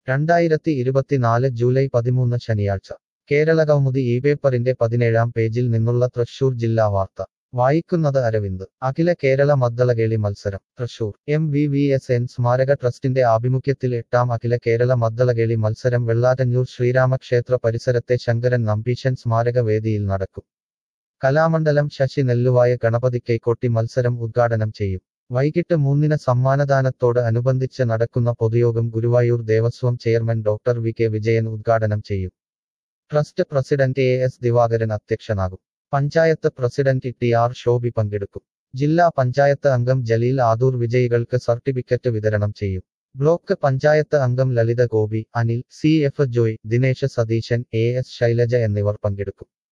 രണ്ടായിരത്തി ഇരുപത്തിനാല് ജൂലൈ പതിമൂന്ന് ശനിയാഴ്ച കേരള കൗമുദി ഈ പേപ്പറിന്റെ പതിനേഴാം പേജിൽ നിന്നുള്ള തൃശൂർ ജില്ലാ വാർത്ത വായിക്കുന്നത് അരവിന്ദ് അഖില കേരള മദ്ദളകേളി മത്സരം Thrissur M V V S N സ്മാരക ട്രസ്റ്റിന്റെ ആഭിമുഖ്യത്തിൽ എട്ടാം അഖില കേരള മദ്ദളകേളി മത്സരം വെള്ളാറ്റഞ്ഞൂർ ശ്രീരാമക്ഷേത്ര പരിസരത്തെ ശങ്കരൻ നമ്പീശൻ സ്മാരക വേദിയിൽ നടക്കും കലാമണ്ഡലം ശശി നെല്ലുവായ ഗണപതി കൈക്കൊട്ടി മത്സരം ഉദ്ഘാടനം ചെയ്യും വൈകിട്ട് മൂന്നിന് സമ്മാനദാനത്തോട് അനുബന്ധിച്ച് നടക്കുന്ന പൊതുയോഗം Guruvayur Devaswom chairman doctor V K Vijayan ഉദ്ഘാടനം ചെയ്യും trust president A S Divakaran അധ്യക്ഷനാകും panchayat president T R Shobhi പങ്കെടുക്കും ജില്ലാ പഞ്ചായത്ത് അംഗം ജലീൽ ആദൂർ വിജയികൾക്ക് സർട്ടിഫിക്കറ്റ് വിതരണം ചെയ്യും ബ്ലോക്ക് പഞ്ചായത്ത് അംഗം Lalitha Gopi Anil C F Joy Dinesh Satheesan A S Shailaja എന്നിവർ പങ്കെടുക്കും